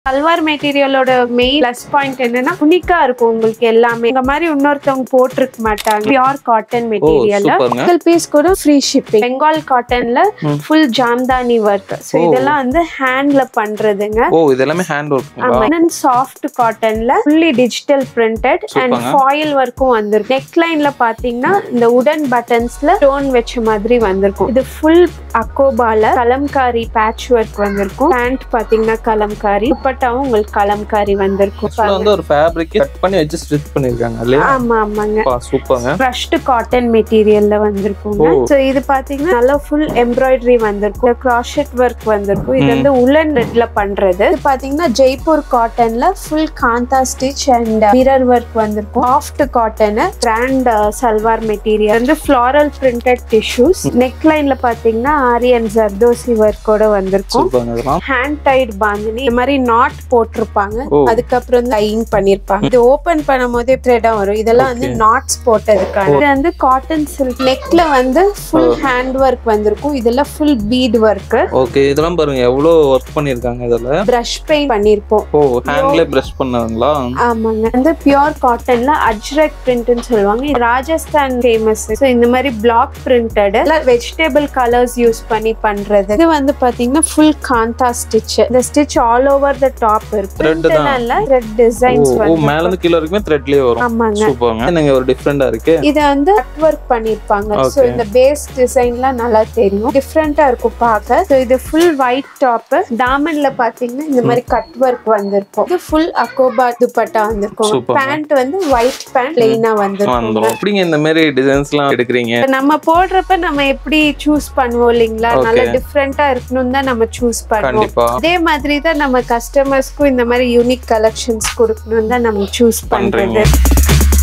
சல்வார் மெட்டீரியலோட main plus point என்னன்னா உனிக்கா இருக்கும் உங்களுக்கு எல்லாமே இந்த மாதிரி இன்னொருத்தவங்க போட்டிருக்க மாட்டாங்க பியூர் காட்டன் மெட்டீரியல் சூப்பருங்க சிங்கிள் பீஸ் கூட ஃப்ரீ ஷிப்பிங் பெங்கால் காட்டன்ல ம். ஃபுல் ஜாம்தானி ஒர்க் ஸோ ஓ. இதெல்லாம் வந்து ஹேண்ட்ல பண்றதுங்க ஓ இது எல்லாமே ஹேண்ட் ஒர்க்குங்களா ஆமா சாஃப்ட் காட்டன்ல ஃபுல்லி டிஜிட்டல் பிரிண்டட் அண்ட் சூப்பர்ங்க. ஃபாயில் ஒர்க்கும் வந்திருக்கு நெக் லைன்ல பாத்தீங்கன்னா இந்த உடன் பட்டன்ஸ்ல ஸ்டோன் வச்ச மாதிரி வந்திருக்கும் இது ஃபுல் அக்கோபால கலம்காரி பேட்ச் ஒர்க் வந்திருக்கும் பேண்ட் பாத்தீங்கன்னா கலம்காரி துப்பட்டாவும் உங்களுக்கு கலம்காரி வந்திருக்கும் ஆக்சுவலா வந்து ஒரு ஃபேப்ரிக் கட் பண்ணி வச்சு ஸ்டிச் பண்ணிருக்காங்க இல்லையா ஆமா ஆமாங்க பா, சூப்பர்ங்க ப்ரஷ்டு காட்டன் மெட்டீரியல்ல வந்திருக்குங்க ஓ. ஸோ இது பாத்தீங்கன்னா நல்லா ஃபுல் எம்ப்ராய்டரி வந்திருக்கும் கிராஷெட் ஒர்க் வந்திருக்கும் இது ம். வந்து உலன் ரெட்ல பண்றது இது பாத்தீங்கன்னா ஜெய்ப்பூர் காட்டன்ல full kantha stitch and mirror work வந்திருக்கும் soft cotton brand salwar material வந்து ஃபிளாரல் பிரிண்டட் டிஷ்யூஸ் நெக் லைன்ல பாத்தீங்கன்னா ஆரி அண்ட் ஜர்தோசி ஒர்க்கோட வந்திருக்கும் சூப்பர்ங்க இதெல்லாம் ஹேண்ட் டைட் பாந்தினி இந்த மாதிரி நாட் போட்டிருப்பாங்க ஓ. அதுக்கப்புறம் டையிங் பண்ணிருப்பாங்க இது ஓபன் பண்ணும் போதே த்ரெடா வரும் இதெல்லாம் வந்து Okay. நாட்ஸ் போட்டதுக்கான இது வந்து காட்டன் சில்க் நெக்ல வந்து ஃபுல் ஓ. ஹேண்ட் ஒர்க் வந்திருக்கும் இதெல்லாம் ஃபுல் பீட் ஒர்க் ஓகே இதெல்லாம் பாருங்க எவ்வளவு ஒர்க் பண்ணிருக்காங்க இதுல பிரஷ் பெயிண்ட் பண்ணிருப்போம் ஓ ஹேண்ட்ல பிரஷ் பண்ணாங்களா ஆமாங்க வந்து பியூர் காட்டன்ல அஜ்ரக் பிரிண்ட்னு சொல்லுவாங்க இது ராஜஸ்தான் ஃபேமஸ் ஸோ இந்த மாதிரி block printed vegetable colours use பண்ணி பண்றது இது வந்து பாத்தீங்கன்னா ஃபுல் காந்தா ஸ்டிச் இந்த stitch all over the top இருக்கு Thread தான். இல்ல ரெட் ஓ டிசைன்ஸ் ஓ வந்து மேல இருந்து கீழ வரைக்கும் த்ரெட்லயே வரும் ஆமாங்க சூப்பர்ங்க என்னங்க ஒரு டிஃப்ரெண்டா இருக்கு இது வந்து கட் ஒர்க் பண்ணிருப்பாங்க சோ Okay. இந்த பேஸ் டிசைன்லாம் நல்லா தெரியும் டிஃப்ரெண்டா இருக்கும் பார்க்க சோ இது ஃபுல் ஒயிட் டாப் தாமன்ல பாத்தீங்கன்னா இந்த மாதிரி கட் ஒர்க் வந்திருக்கும் இது ஃபுல் அக்கோபா துப்பட்டா வந்திருக்கும் Super. பேண்ட் வந்து ஒயிட் பேண்ட் பிளெயினா வந்திருக்கும் வந்துரும் எப்படிங்க இந்த மாதிரி டிசைன்ஸ் எல்லாம் எடுக்கிறீங்க இப்ப நம்ம போடுறப்ப நம்ம எப்படி சூஸ் பண்ணுவோம் இல்லைங்களா Okay. நல்லா டிஃப்ரெண்டா இருக்கணும் தான் நம்ம சூஸ் பண்ணுவோம் கண்டிப்பா அதே மாதிரி தான் நம்ம கஸ்டமர்ஸ்க்கும் இந்த மாதிரி யூனிக் கலெக்ஷன்ஸ் கொடுக்கணும் தான் நம்ம சூஸ் பண்றீங்க. பண்றது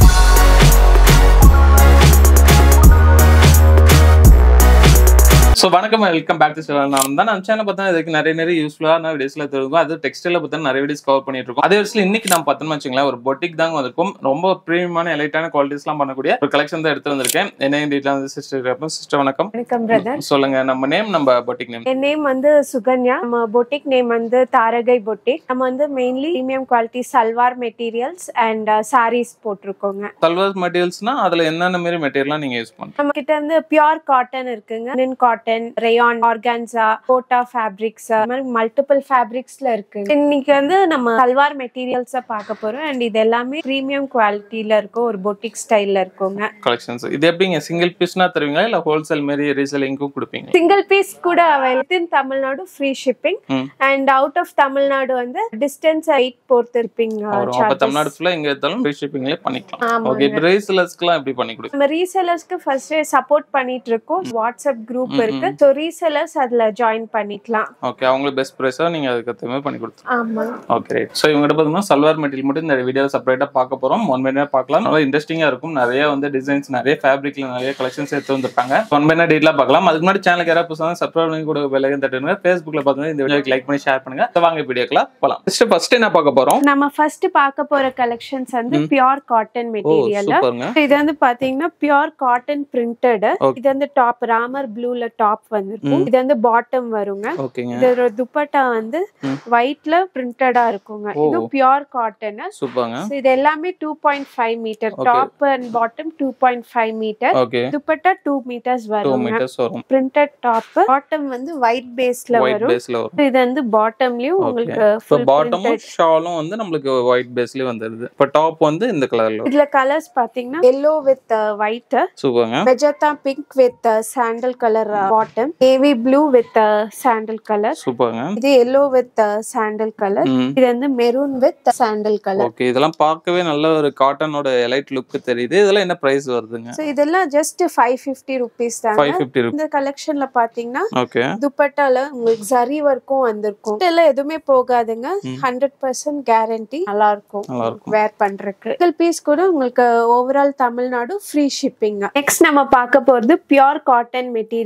ஸோ வணக்கம் வெல்கம் பேக் டு சேனல் நான் தான் நம்ம சேனல் பார்த்தா இதுக்கு நிறைய நிறைய யூஸ்ஃபுல்லான வீடியோஸ்ல தெரியும் அது டெக்ஸ்டைல பத்தி நிறைய வீடியோஸ் கவர் பண்ணிட்டு இருக்கோம் அதே வருஷம் இன்னைக்கு நம்ம பார்த்தோம்னு வச்சுங்களேன் ஒரு பொட்டிக் தாங்க வந்திருக்கும் ரொம்ப ப்ரீமியமான எலைட்டான குவாலிட்டிஸ்லாம் பண்ணக்கூடிய ஒரு கலெக்ஷன் தான் எடுத்து வந்திருக்கேன் என்ன டீட்டெயில் வந்து சிஸ்டர் சிஸ்டர் வணக்கம் வணக்கம் பிரதர் சொல்லுங்க நம்ம நேம் நம்ம பொட்டிக் நேம் என் நேம் வந்து சுகன்யா நம்ம பொட்டிக் நேம் வந்து தாரகை பொட்டிக் நம்ம வந்து mainly premium quality salwar materials and sarees போட்டிருக்கோங்க சல்வார் மெட்டீரியல்ஸ்னா அதுல என்னென்ன மாதிரி மெட்டீரியல்லாம் நீங்க யூஸ் பண்றீங்க நம்ம கிட்ட வந்து பியூர் காட்டன் இருக்குங்க linen cotton rayon organza kota fabrics மாதிரி மல்டிபிள் ஃபேப்ரிக்ஸ்ல இருக்கு இன்னைக்கு வந்து நம்ம சல்வார் மெட்டீரியல்ஸ் பார்க்க போறோம் அண்ட் இது எல்லாமே பிரீமியம் குவாலிட்டியில இருக்கும் ஒரு பொட்டிக் ஸ்டைல்ல இருக்குங்க கலெக்ஷன்ஸ் இது எப்படிங்க சிங்கிள் பீஸ்னா தருவீங்களா இல்ல ஹோல்சேல் மாதிரி ரீசேலிங்க்கும் கொடுப்பீங்க சிங்கிள் பீஸ் கூட available in Tamil Nadu free shipping ம். அண்ட் அவுட் ஆஃப் தமிழ்நாடு வந்து டிஸ்டன்ஸ் எயிட் பொறுத்து இருப்பீங்க வரும் அப்ப தமிழ்நாடு ஃபுல்லா எங்க இருந்தாலும் ஃப்ரீ ஷிப்பிங்லேயே பண்ணிக்கலாம் ஆமாங்க. ஓகே இப்போ ரீசேலர்ஸ்க்குலாம் எப்படி பண்ணி கொடுப்பீங்க நம்ம ரீசெலர்ஸ்க்கு ஃபர்ஸ்ட் சப்போர்ட் பண்ணிட்டு இருக்கோம் வாட்ஸ்அப் குரூப் இருக்கு ஸோ ரீசெலர்ஸ் அதுல ஜாயின் பண்ணிக்கலாம் ஓகே அவங்களுக்கு பெஸ்ட் ப்ரைஸா நீங்க அதுக்கு ஏற்ற மாதிரி பண்ணி கொடுத்துருங்க ஆமா ஓகே ரைட் ஸோ இவங்ககிட்ட பார்த்தீங்கன்னா சல்வார் மெட்டீரியல் மட்டும் இந்த வீடியோ செப்பரேட்டாக பார்க்க போகிறோம் ஒன் பை பார்க்கலாம் நல்லா இன்ட்ரெஸ்டிங்காக இருக்கும் நிறைய வந்து டிசைன்ஸ் நிறைய ஃபேப்ரிக்ல நிறைய கலெக்ஷன்ஸ் எடுத்து வந்திருப்பாங்க ஒன் பை டீட்டெயிலாக பார்க்கலாம் அதுக்கு முன்னாடி சேனலுக்கு யாராவது புதுசாக சப்ஸ்கிரைப் பண்ணி கூட விலையும் தட்டுங்க ஃபேஸ்புக்கில் பார்த்தீங்கன்னா இந்த வீடியோக்கு லைக் பண்ணி ஷேர் பண்ணுங்க So, வாங்க வீடியோக்கெல்லாம் போகலாம் ஃபர்ஸ்ட் ஃபர்ஸ்ட் என்ன பார்க்க போகிறோம் நம்ம ஃபர்ஸ்ட் பார்க்க போற கலெக்ஷன்ஸ் வந்து பியூர் காட்டன் ஓ மெட்டீரியல் சூப்பருங்க இது வந்து பாத்தீங்கன்னா பியூர் காட்டன் பிரிண்டட் Okay. இது வந்து டாப் ராமர் ப்ளூல டாப் வந்திருக்கும் இது வந்து பாட்டம் வருங்க ஓகேங்க இதோட துப்பட்டா வந்து ம். ஒயிட்ல பிரிண்டடா இருக்குங்க ஓ. இது பியூர் காட்டன் சூப்பருங்க இது எல்லாமே two point five metre Okay. Top and bottom two point five metre okay dupatta two metres two வருங்க மீட்டர்ஸ் வரும் பிரிண்டட் டாப் பாட்டம் வந்து ஒயிட் பேஸ்ல ஒயிட் வரும் பேஸ்ல வரும் இது வந்து பாட்டம்லயும் ஓகே உங்களுக்கு இப்போ full பாட்டமும் printed. ஷாலும் வந்து நம்மளுக்கு ஒயிட் பேஸ்லயே வந்துடுது இப்போ டாப் வந்து இந்த கலர்ல இதுல கலர்ஸ் பாத்தீங்கன்னா எல்லோ வித் ஒயிட் சூப்பருங்க magenta pink with sandal colour bottom navy blue with sandal colour சூப்பருங்க இது எல்லோ வித் சாண்டல் கலர் ம் இது வந்து maroon with sandal colour okay இதெல்லாம் பார்க்கவே நல்ல ஒரு காட்டனோட எலைட் லுக் தெரியுது இதெல்லாம் என்ன பிரைஸ் வருதுங்க ஸோ இதெல்லாம் ஜஸ்ட் ஃபைவ் ஃபிஃப்டி ருபீஸ் தாங்க ஃபைவ் ஃபிஃப்டி ருபீஸ் இந்த கலெக்ஷன்ல பாத்தீங்கன்னா ஓகே துப்பட்டால உங்களுக்கு ஜரி ஒர்க்கும் வந்திருக்கும் இதெல்லாம் எதுவுமே போகாதுங்க ஹண்ட்ரட் பர்சன்ட் கேரண்டி நல்லா இருக்கும் நல்லா இருக்கும் வேர் பண்றதுக்கு சிங்கிள் பீஸ் கூட உங்களுக்கு overall Tamil Nadu free shipping next நம்ம பார்க்க போறது பியூர் காட்டன் மெட்டீரியலுங்க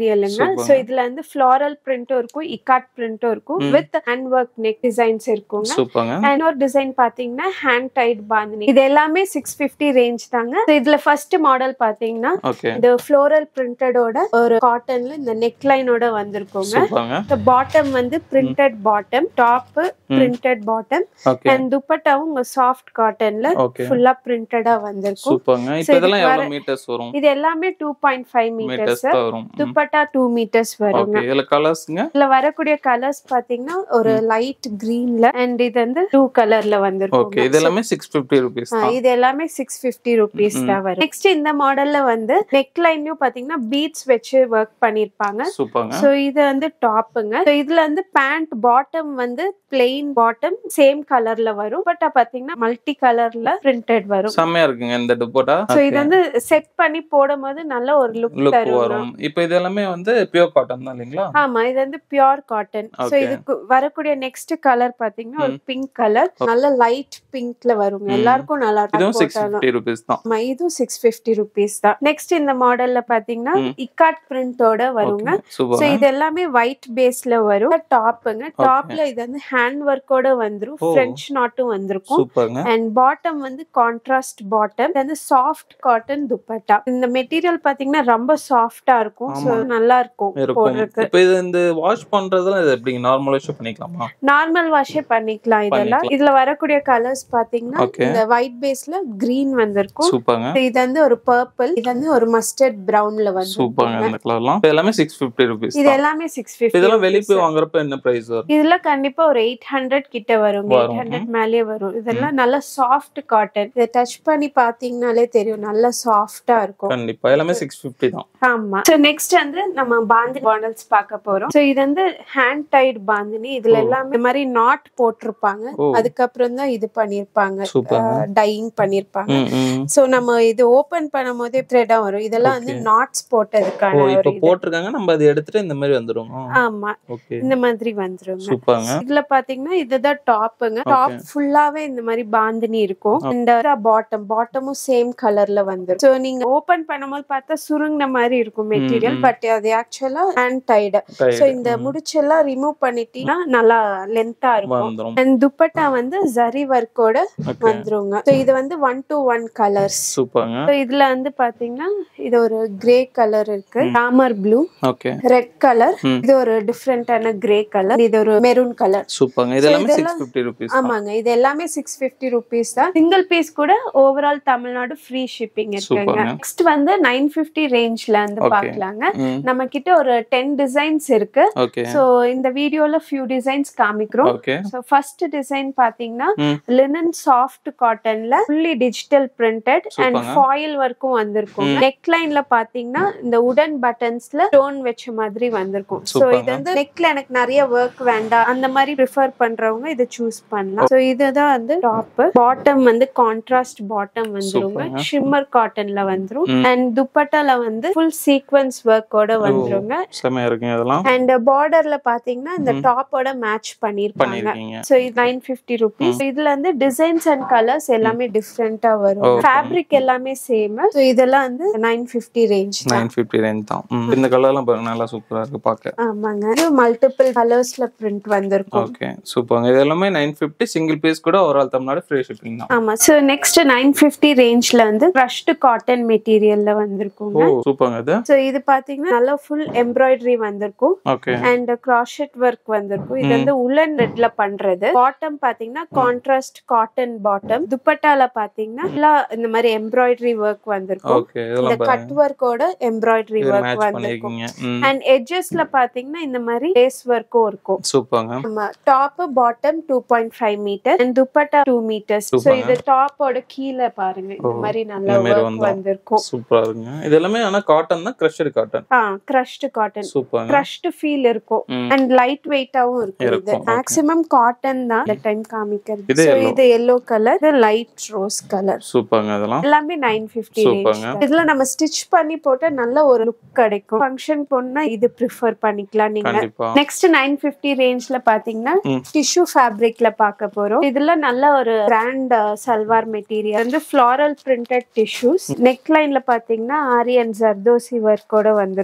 Super. சோ இதுல வந்து ஃபிளாரல் பிரிண்டும் இருக்கும் இக்காட் பிரிண்டும் இருக்கும் ம். With hand work neck designs இருக்குங்க சூப்பருங்க இன்னொரு டிசைன் பாத்தீங்கன்னா ஹேண்ட் டைட் பாந்தினி இது எல்லாமே சிக்ஸ் பிப்டி ரேஞ்ச் தாங்க So இதுல ஃபர்ஸ்ட் மாடல் பாத்தீங்கன்னா ஓகே இந்த ஃப்ளோரல் பிரிண்டடோட ஒரு காட்டன்ல இந்த நெக் லைனோட வந்திருக்குங்க சூப்பருங்க பாட்டம் வந்து printed bottom top printed bottom okay and துப்பட்டாவும் உங்க சாஃப்ட் காட்டன்ல ஓகே ஃபுல்லா பிரிண்டடா வந்திருக்கும் சூப்பருங்க இப்போ So இதெல்லாம் இதுக்கு எவ்வளவு மீட்டர்ஸ் வரும் இது எல்லாமே two point five metres metres தான் வரும் துப்பட்டா டூ மீட்டர்ஸ் வருங்க ஓகே இதுல கலர்ஸ்ங்க இதுல வரக்கூடிய கலர்ஸ் பாத்தீங்கன்னா ஒரு லைட் கிரீன்ல அண்ட் இது வந்து ப்ளூ கலர்ல ஓகே வந்திருக்கும் இது எல்லாமே சிக்ஸ் பிப்டி ருபீஸ் தான் இது எல்லாமே சிக்ஸ் பிப்டி ருபீஸ் தான் வரும் நெக்ஸ்ட் இந்த மாடல்ல வந்து நெக் லைன்லயும் பாத்தீங்கன்னா பீட்ஸ் வச்சு ஒர்க் பண்ணிருப்பாங்க சூப்பருங்க சோ இது வந்து டாப்புங்க So இதுல வந்து பேண்ட் பாட்டம் வந்து பிளெயின் பாட்டம் சேம் கலர்ல வரும் பட் பாத்தீங்கன்னா மல்டி கலர்ல பிரிண்டட் வரும் செம்மையா இருக்குங்க இந்த துப்பட்டா சோ இது வந்து செட் பண்ணி போடும்போது நல்ல ஒரு லுக் லுக் தரும் வரும் இப்போ இது எல்லாமே வந்து பியூர் காட்டன் தான் இல்லைங்களா ஆமா இது வந்து பியோர் காட்டன் சோ Okay. இதுக்கு வரக்கூடிய நெக்ஸ்ட் கலர் பாத்தீங்கன்னா ஒரு பிங்க் கலர் நல்ல லைட் பிங்க்ல வருங்க எல்லாருக்கும் நல்லா இதுவும் இருக்கும் சிக்ஸ் ஃபிஃப்டி ருபீஸ் தான் ஆமா, இதுவும் சிக்ஸ் பிப்டி ருபீஸ் தான் நெக்ஸ்ட் இந்த மாடல்ல பாத்தீங்கன்னா இக்காட் பிரிண்டோட வருங்க சோ சூப்பர் இது எல்லாமே ஒயிட் பேஸ்ல வரும் டாப்புங்க டாப்ல இது வந்து ஹேண்ட் ஒர்க்கோட வந்துரும் ஓ. பிரெஞ்ச் நாட்டும் வந்திருக்கும் சூப்பருங்க அண்ட் பாட்டம் வந்து கான்ட்ராஸ்ட் பாட்டம் இது வந்து சாஃப்ட் காட்டன் துப்பட்டா இந்த மெட்டீரியல் பாத்தீங்கன்னா ரொம்ப சாஃப்டா இருக்கும் சோ நல்லா இருக்கும் இருக்கும் போடுறதுக்கு இப்போ இது இந்த வாஷ் பண்றதுலாம் இது எப்படிங்க நார்மல் வாஷ் பண்ணிக்கலாமா நார்மல் வாஷே பண்ணிக்கலாம் இதெல்லாம் இதுல வரக்கூடிய கலர்ஸ் பாத்தீங்கன்னா Okay. இந்த ஒயிட் பேஸ்ல கிரீன் வந்திருக்கும் சூப்பருங்க இது வந்து ஒரு பர்பிள் இது வந்து ஒரு மஸ்டர்ட் பிரவுன்ல வந்து சூப்பருங்க இந்த கலர்லாம் இது எல்லாமே சிக்ஸ் ஃபிஃப்டி ருபீஸ் இது தான் எல்லாமே சிக்ஸ் பிப்டி இதெல்லாம் வெளியே போய் வாங்குறப்ப என்ன பிரைஸ் வரும் இதுல கண்டிப்பா ஒரு எயிட் ஹண்ட்ரட் கிட்ட வரும் எயிட் வரும். ஹண்ட்ரட் மேலேயே வரும் இதெல்லாம் நல்ல சாஃப்ட் காட்டன் இதை டச் பண்ணி பாத்தீங்கனாலே தெரியும் நல்ல சாஃப்டா இருக்கும் கண்டிப்பா எல்லாமே சிக்ஸ் ஃபிஃப்டி தான் ஆமா சோ நெக்ஸ்ட் வந்து நம்ம பாந்தி மாடல்ஸ் பார்க்க போறோம் சோ இது வந்து ஹேண்ட் டைட் பாந்தினி இதுல எல்லாமே இந்த மாதிரி நாட் போட்டிருப்பாங்க ஓ. அதுக்கப்புறம் தான் இது பண்ணிருப்பாங்க சூப்பருங்க டையிங் பண்ணிருப்பாங்க ம், ம். சோ நம்ம இது ஓபன் பண்ணும் போதே த்ரெடா வரும் இதெல்லாம் வந்து நாட்ஸ் ஓ போட்டதுக்கான இப்போ ஒரு இது போட்டிருக்காங்க நம்ம அதை எடுத்துட்டு இந்த மாதிரி வந்துரும் ஆமா ஓகே இந்த மாதிரி வந்துருங்க சூப்பருங்க இதுல பாத்தீங்கன்னா இதுதான் டாப்புங்க டாப் ஃபுல்லாவே இந்த மாதிரி பாந்தினி இருக்கும் இந்த பாட்டம் பாட்டமும் சேம் கலர்ல வந்துரும் சோ நீங்க ஓபன் பண்ணும்போது பார்த்தா சுருங்கின மாதிரி இருக்கும் மெட்டீரியல் பட் அது ஆக்சுவலா ஹேண்ட் டைடு சோ இந்த முடிச்செல்லாம் ரிமூவ் பண்ணிட்டீங்கன்னா நல்லா லென்த்தா இருக்கும் வந்துரும் அண்ட் துப்பட்டா வந்து ஜரி ஒர்க்கோட ஓகே வந்துருங்க சோ இது வந்து ஒன் டு ஒன் கலர்ஸ் சூப்பருங்க சோ இதுல வந்து பாத்தீங்கன்னா இது ஒரு கிரே கலர் இருக்கு Ramar blue okay red colour ம். இது ஒரு டிஃப்ரெண்டான கிரே கலர் இது ஒரு மெரூன் கலர் சூப்பருங்க இது எல்லாமே சிக்ஸ் ஃபிஃப்டி ருபீஸ் ஆமாங்க இது எல்லாமே சிக்ஸ் பிப்டி ருபீஸ் தான் சிங்கிள் பீஸ் கூட ஓவரால் தமிழ்நாடு ஃப்ரீ ஷிப்பிங் இருக்குங்க சூப்பர்ங்க. நெக்ஸ்ட் வந்து நைன் பிப்டி ரேஞ்ச்ல வந்து Okay. பாக்கலாங்க ம் நம்ம கிட்ட ஒரு டென் டிசைன்ஸ் இருக்கு ஓகே சோ இந்த வீடியோல ஃபியூ டிசைன்ஸ் காமிக்கிறோம் ஓகே சோ ஃபர்ஸ்ட் டிசைன் பாத்தீங்கன்னா ம். லினன் சாஃப்ட் காட்டன்ல ஃபுல்லி டிஜிட்டல் பிரிண்டட் அண்ட் சூப்பர்ங்க. ஃபாயில் ஒர்க்கும் வந்திருக்கும் நெக் லைன்ல பாத்தீங்கன்னா இந்த உடன் பட்டன்ஸ்ல ஸ்டோன் வச்ச மாதிரி வந்திருக்கும் சோ சூப்பர்ங்க. இது வந்து நெக்ல எனக்கு நிறைய ஒர்க் வேண்டாம் அந்த மாதிரி ப்ரிஃபர் பண்றவங்க இதை சூஸ் பண்ணலாம் சோ இதுதான் வந்து டாப் பாட்டம் வந்து கான்ட்ராஸ்ட் பாட்டம் வந்துருங்க சூப்பர்ங்க. ஷிம்மர் காட்டன்ல வந்துரும் ம். அண்ட் துப்பட்டால வந்து ஃபுல் சீக்வன்ஸ் ஒர்க்கோட வந்துருங்க செமையா இருக்குங்க இதெல்லாம் அண்ட் பார்டர்ல பாத்தீங்கன்னா இந்த டாப்போட மேட்ச் பண்ணிருப்பாங்க பண்ணிருக்கீங்க சோ இது நைன் பிப்டி ருபீஸ் இதுல வந்து டிசைன்ஸ் அண்ட் கலர்ஸ் எல்லாமே டிஃப்ரெண்டா வரும் Okay. ஃபேப்ரிக் எல்லாமே சேம் சோ இதெல்லாம் வந்து நைன் பிப்டி ரேஞ்ச் தான் நைன் ஃபிஃப்டி ரேஞ்ச் தான் ம். இந்த கலர்லாம் பாருங்க நல்லா சூப்பரா இருக்கு பார்க்க ஆமாங்க இது மல்டிபிள் கலர்ஸ்ல பிரிண்ட் வந்திருக்கும் ஓகே சூப்பருங்க இது எல்லாமே நைன் ஃபிஃப்டி சிங்கிள் பீஸ் கூட ஒரு ஆள் தமிழ்நாடு ஃப்ரீ ஷிப்பிங் தான் ஆமா சோ நெக்ஸ்ட் நைன் பிப்டி ரேஞ்ச்ல வந்து க்ரஷ்டு காட்டன் மெட்டீரியல்ல வந்திருக்குங்க ஓ சூப்பருங்க இது சோ இது பாத்தீங்கன்னா நல்லா ஃபுல் எம்ப்ராய்டரி வந்திருக்கும் ஓகே அண்ட் கிராஷெட் ஒர்க் வந்திருக்கும் இது வந்து உலன் ரெட்ல பண்றது பாட்டம் பாத்தீங்கன்னா கான்ட்ராஸ்ட் காட்டன் பாட்டம் துப்பட்டால பாத்தீங்கன்னா எல்லாம் இந்த மாதிரி எம்ப்ராய்டரி ஒர்க் வந்திருக்கும் ஓகே இந்த இதெல்லாம் பாருங்க கட் ஒர்க்கோட எம்ப்ராய்டரி இது ஒர்க் மேட்ச் வந்திருக்கும் பண்ணிருக்கீங்க ம் அண்ட் எட்ஜஸ்ல பாத்தீங்கன்னா இந்த மாதிரி லேஸ் ஒர்க்கும் இருக்கும் சூப்பருங்க ஆமா top bottom two point five metre and dupatta two metres so Super. இது டாப்போட கீழே பாருங்க இந்த மாதிரி நல்ல இந்த மாதிரி ஒர்க் வந்துரும். வந்திருக்கும் சூப்பரா இருக்குங்க இது எல்லாமே ஆனா காட்டன் தான் கிரஷ்டு காட்டன் ஆ கிரஷ்டு காட்டன் சூப்பருங்க கிரஷ்டு ஃபீல் இருக்கும் ம். அண்ட் லைட் வெயிட்டாவும் இருக்கும் இது இருக்கும், okay. மேக்ஸிமம் காட்டன் தான் இந்த டைம் காமிக்கிறது இது So, yellow. இது எல்லோ கலர் இது லைட் ரோஸ் கலர் சூப்பருங்க இதெல்லாம் எல்லாமே நைன் பிப்டி Superங்க. இதுல நம்ம ஸ்டிச் பண்ணி போட்டா நல்ல ஒரு லுக் கிடைக்கும் ஃபங்க்ஷன் போனா இது ப்ரிஃபர் பண்ணிக்கலாம் நீங்க கண்டிப்பா நெக்ஸ்ட் நைன் பிப்டி ரேஞ்ச்ல பாத்தீங்கன்னா ம். டிஷ்யூ ஃபேப்ரிக்ல பார்க்க போறோம் இதுல நல்ல ஒரு கிராண்ட் சல்வார் மெட்டீரியல் வந்து ஃபிளாரல் பிரிண்டட் டிஷ்யூஸ் நெக் லைன்ல பாத்தீங்கன்னா ஆரி அண்ட் ஜர்தோசி ஒர்க்கோட வந்திருக்கும் சூப்பருங்க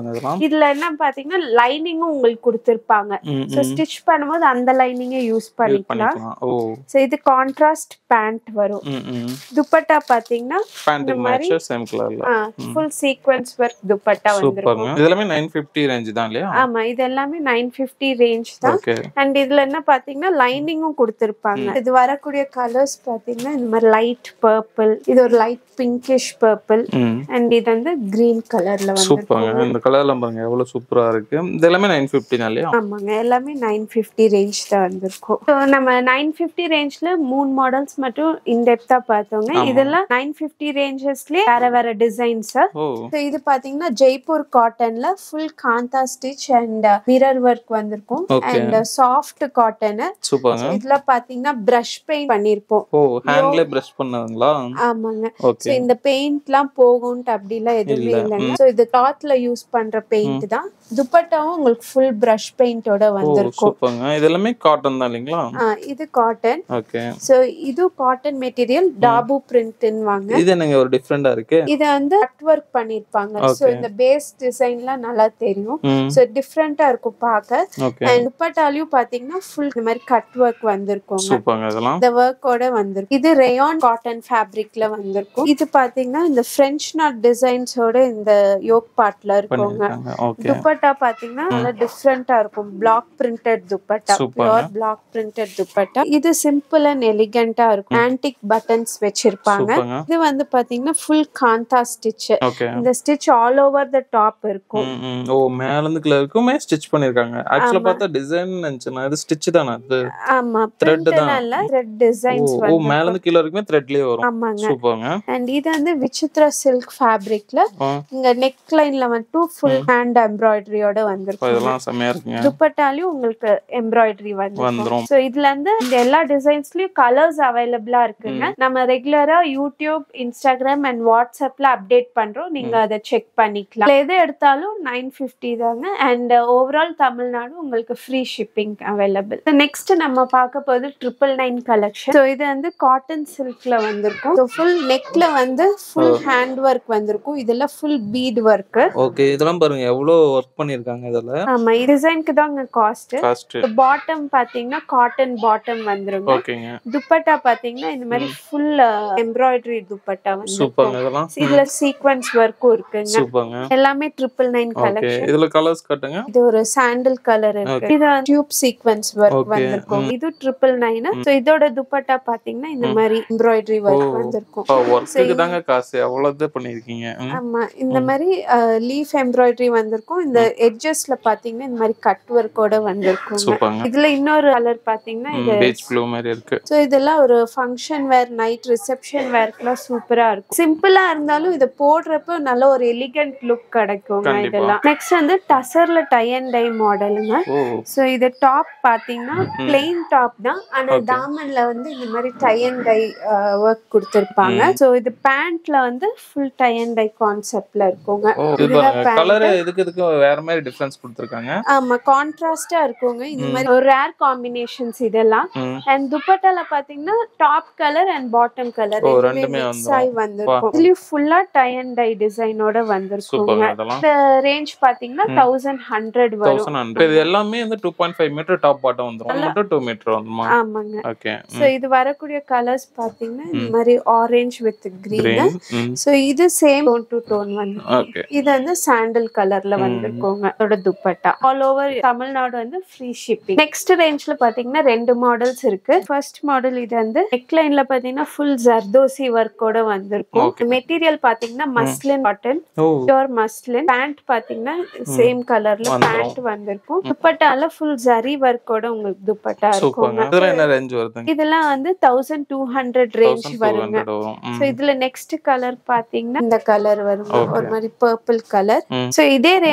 சூப்பருங்க இதெல்லாம் இதுல என்ன பாத்தீங்கன்னா லைனிங்கும் உங்களுக்கு கொடுத்திருப்பாங்க ம், சோ ம். ஸ்டிச் பண்ணும்போது அந்த லைனிங்கை யூஸ் யூஸ் பண்ணிக்கலாம் பண்ணிக்கலாம் ஓ சோ இது கான்ட்ராஸ்ட் பேண்ட் வரும் ம் ம் துப்பட்டா பாத்தீங்கன்னா பேண்ட் இந்த மாதிரி மேட்ச் சேம் கலர்ல ஃபுல் சீக்வென்ஸ் ஒர்க் துப்பட்டா வந்திருக்கும் சூப்பருங்க இது எல்லாமே நைன் ஃபிஃப்டி ரேஞ்ச் தான் இல்லையா ஆமா இது எல்லாமே நைன் பிப்டி ரேஞ்ச் தான் ஓகே அண்ட் இதுல என்ன பாத்தீங்கன்னா லைனிங்கும் கொடுத்திருப்பாங்க இது வரக்கூடிய கலர்ஸ் பாத்தீங்கன்னா இந்த மாதிரி லைட் பர்பிள் இது ஒரு லைட் பிங்கிஷ் பர்பிள் ம் அண்ட் இது வந்து கிரீன் கலர்ல வந்து சூப்பருங்க இந்த கலர்லாம் பாருங்க எவ்வளவு சூப்பரா இருக்கு இது எல்லாமே நைன் ஃபிஃப்டி தான் இல்லையா ஆமாங்க எல்லாமே நைன் ஃபிஃப்டி ரேஞ்ச் தான் வந்திருக்கும் ஸோ நம்ம நைன் ஃபிஃப்டி ரேஞ்ச்ல மூணு மாடல்ஸ் மட்டும் இன்டெப்தா பார்த்தோங்க இதெல்லாம் நைன் ஃபிஃப்டி ரேஞ்சஸ்லயே வேற வேற டிசைன்ஸ் ஓ ஸோ இது பாத்தீங்கன்னா ஜெய்ப்பூர் காட்டன்ல full kantha stitch and mirror work வந்திருக்கும் Okay. அண்ட் சாஃப்ட் காட்டன் சூப்பருங்க இதுல பாத்தீங்கன்னா பிரஷ் பெயிண்ட் பண்ணிருப்போம் ஓ ஹேண்ட்ல பிரஷ் பண்ணதுங்களா ஆமாங்க ஓகே ஸோ இந்த பெயிண்ட்லாம் போகும்ட்டு அப்படிலாம் எதுவுமே இல்ல. இல்லைங்க ஸோ இது கிளாத்ல யூஸ் பண்ற பெயிண்ட் தான் துப்பட்டாவும் உங்களுக்கு ஃபுல் பிரஷ் பெயிண்டோட ஓ வந்திருக்கும் சூப்பருங்க இது எல்லாமே காட்டன் தான் இல்லைங்களா ஆ, இது காட்டன் ஓகே ஸோ இது காட்டன் மெட்டீரியல் டாபு பிரிண்ட்னுவாங்க இது என்னங்க ஒரு டிஃப்ரெண்டா இருக்கு இது வந்து கட் ஒர்க் பண்ணிருப்பாங்க ஸோ Okay. இந்த பேஸ் டிசைன்லாம் நல்லா தெரியும் ம் ஸோ டிஃப்ரெண்டா இருக்கும் பார்க்க ஓகே அண்ட் துப்பட்டாலையும் பாத்தீங்கன்னா ஃபுல் இந்த மாதிரி கட் ஒர்க் வந்திருக்குங்க சூப்பருங்க இதெல்லாம் இந்த ஒர்க்கோட வந்திருக்கும் இது ரேயான் காட்டன் ஃபேப்ரிக்ல வந்திருக்கும் இது பாத்தீங்கன்னா இந்த பிரெஞ்ச் நாட் டிசைன்ஸோட இந்த யோக் பார்ட்ல இருக்குங்க பண்ணிருக்காங்க ஓகே துப்பட்டா பாத்தீங்கன்னா நல்லா டிஃப்ரெண்டா இருக்கும் black printed dupatta Super. Pure black printed dupatta இது சிம்பிள் அண்ட் எலிகண்டா இருக்கும் ஆன்டிக் பட்டன்ஸ் வச்சிருப்பாங்க சூப்பருங்க இது வந்து பாத்தீங்கன்னா ஃபுல் காந்தா ஸ்டிச் ஓகே இந்த stitch all over the top இருக்கும் ம், ம். ஓ மேல இருந்து கீழ இருக்குமே ஸ்டிச் பண்ணிருக்காங்க ஆக்சுவலா பார்த்தா டிசைன் நினைச்சேன் இது ஸ்டிச் தானே அது ஆமா Thread பிரிண்ட் தான். இல்ல த்ரெட் ஓ டிசைன்ஸ் ஓ வந்து மேல இருந்து கீழ இருக்குமே த்ரெட்லயே வரும் ஆமாங்க சூப்பருங்க அண்ட் இது வந்து விசித்ரா சில்க் ஃபேப்ரிக்ல ஆ, இங்க நெக் லைன்ல மட்டும் ஃபுல் ஹேண்ட் எம்ப்ராய்டரியோட அப்ப வந்திருக்கும் இதெல்லாம் செம்மையா இருக்குங்க துப்பட்டாலையும் உங்களுக்கு எம்ப்ராய்டரி வந்து வந்துரும் சோ இதுல இருந்து இந்த எல்லா டிசைன்ஸ்லயும் கலர்ஸ் அவைலபிளா இருக்குங்க நம்ம ரெகுலரா யூடியூப் இன்ஸ்டாகிராம் அண்ட் வாட்ஸ்அப்ல அப்டேட் பண்றோம் நீங்க அதை செக் பண்ணிக்கலாம் இதுல எது எடுத்தாலும் நைன் ஃபிஃப்டி தாங்க அண்ட் ஓவரால் தமிழ்நாடு உங்களுக்கு ஃப்ரீ ஷிப்பிங் அவைலபிள் நெக்ஸ்ட் நம்ம பார்க்க போது ட்ரிபிள் நைன் கலெக்ஷன் ஸோ இது வந்து காட்டன் சில்க்ல வந்திருக்கும் ஸோ ஃபுல் நெக்ல வந்து ஃபுல் ஹேண்ட் ஒர்க் வந்திருக்கும் இதுல ஃபுல் பீட் ஒர்க் ஓகே இதெல்லாம் பாருங்க எவ்வளவு ஒர்க் பண்ணிருக்காங்க இதுல ஆமா டிசைனுக்கு தாங்க காஸ்ட் காஸ்ட் பாட்டம் பாத்தீங்கன்னா காட்டன் பாட்டம் வந்துருங்க ஓகேங்க துப்பட்டா பாத்தீங்கன்னா இந்த மாதிரி ஃபுல் எம்ப்ராய்டரி துப்பட்டா வந்து சூப்பருங்க இதெல்லாம் இதுல சீக்வன்ஸ் ஒர்க்கும் இருக்குங்க சூப்பருங்க எல்லாமே ட்ரிபிள் நைன் ஓகே கலெக்ஷன் இதுல கலர்ஸ் காட்டுங்க இது ஒரு சாண்டில் கலர் இருக்கு இது டியூப் சீக்வன்ஸ் ஒர்க் Okay. வந்திருக்கும் இது ட்ரிபிள் நைன் சோ இதோட துப்பட்டா பாத்தீங்கன்னா இந்த மாதிரி எம்ப்ராய்டரி ஒர்க் வந்திருக்கும் ஒர்க்குக்கு தாங்க காசு அவ்வளவு பண்ணிருக்கீங்க ம். ஆமா இந்த மாதிரி லீஃப் எம்ப்ராய்டரி வந்திருக்கும் இந்த எட்ஜஸ்ல பாத்தீங்கன்னா இந்த மாதிரி கட் ஒர்க்கோட வந்திருக்கும் சூப்பருங்க இதுல இன்னொரு கலர் பாத்தீங்கன்னா இது பீச் ப்ளூ மாதிரி இருக்கு ஸோ இதெல்லாம் ஒரு ஃபங்க்ஷன் வேர் நைட் ரிசப்ஷன் வேர்க்குலாம் சூப்பரா இருக்கும் சிம்பிளா இருந்தாலும் இதை போடுறப்ப நல்ல ஒரு எலிகன்ட் லுக் கிடைக்குங்க கண்டிப்பா. இதெல்லாம் நெக்ஸ்ட் வந்து டசர்ல டை அண்ட் டை மாடலுங்க ஓ ஸோ இது டாப் பாத்தீங்கன்னா பிளெயின் டாப் தான் ஆனா தாமன்ல வந்து இந்த மாதிரி டை அண்ட் டை ஒர்க் கொடுத்துருப்பாங்க ஸோ இது பேண்ட்ல வந்து ஃபுல் டை அண்ட் டை கான்செப்ட்ல இருக்குங்க ஓ இது இதுதான் பாருங்க pant. கலர் இதுக்கு இதுக்கு வேற மாதிரி டிஃபரன்ஸ் கொடுத்துருக்காங்க ஆமா கான்ட்ராஸ்டா இருக்குங்க இந்த மாதிரி ஒரு ரேர் காம்பினேஷன்ஸ் இதெல்லாம் ம் அண்ட் துப்பட்டால பாத்தீங்கன்னா top colour and bottom colour oh, ரெண்டுமே மிக்ஸ் ஆகி வந்திருக்கும் இதுலயும் ஃபுல்லா டை அண்ட் டை டிசைனோட வந்திருக்குங்க சூப்பருங்க இதெல்லாம் இந்த ரேஞ்ச் பாத்தீங்கன்னா தௌசண்ட் ஹண்ட்ரட் வரும் தௌசண்ட் ஹண்ட்ரட் இது எல்லாமே வந்து two point five metre top bottom வந்துரும் மட்டும் டூ மீட்டர் வந்துமா ஆமாங்க ஓகே சோ இது வரக்கூடிய கலர்ஸ் பாத்தீங்கன்னா இந்த மாதிரி ஆரஞ்சு வித் கிரீன் கிரீன் ம் சோ இது சேம் டோன் டு டோன் வந்து ஓகே இது வந்து சாண்டல் கலர்ல வந்திருக்கோங்க அதோட துப்பட்டா ஆல் ஓவர் தமிழ்நாடு வந்து ஃப்ரீ ஷிப்பிங் நெக்ஸ்ட் ரேஞ்ச்ல பாத்தீங்கன்னா ரெண்டு மாடல்ஸ் இருக்கு ஃபர்ஸ்ட் மாடல் இது வந்து நெக்லைன்ல பாத்தீங்கன்னா ஃபுல் ஜர்தோசி ஒர்க்கோட வந்திருக்கும் மெட்டீரியல் பாத்தீங்கன்னா muslin cotton oh pure muslin pant பாத்தீங்கன்னா சேம் கலர்ல பேண்ட் வந்திருக்கும் துப்பட்டால ஃபுல் ஜரி ஒர்க்கோட உங்களுக்கு துப்பட்டா இருக்குங்க சூப்பருங்க இதுல என்ன ரேஞ்ச் வருதுங்க இதெல்லாம் வந்து thousand two hundred range thousand two வருங்க ஹண்ட்ரட் வரும் ம். சோ இதுல நெக்ஸ்ட் கலர் பாத்தீங்கன்னா இந்த கலர் வரும் Okay. ஒரு மாதிரி பர்பிள் கலர் ம். சோ இதே ரேஞ்ச்ல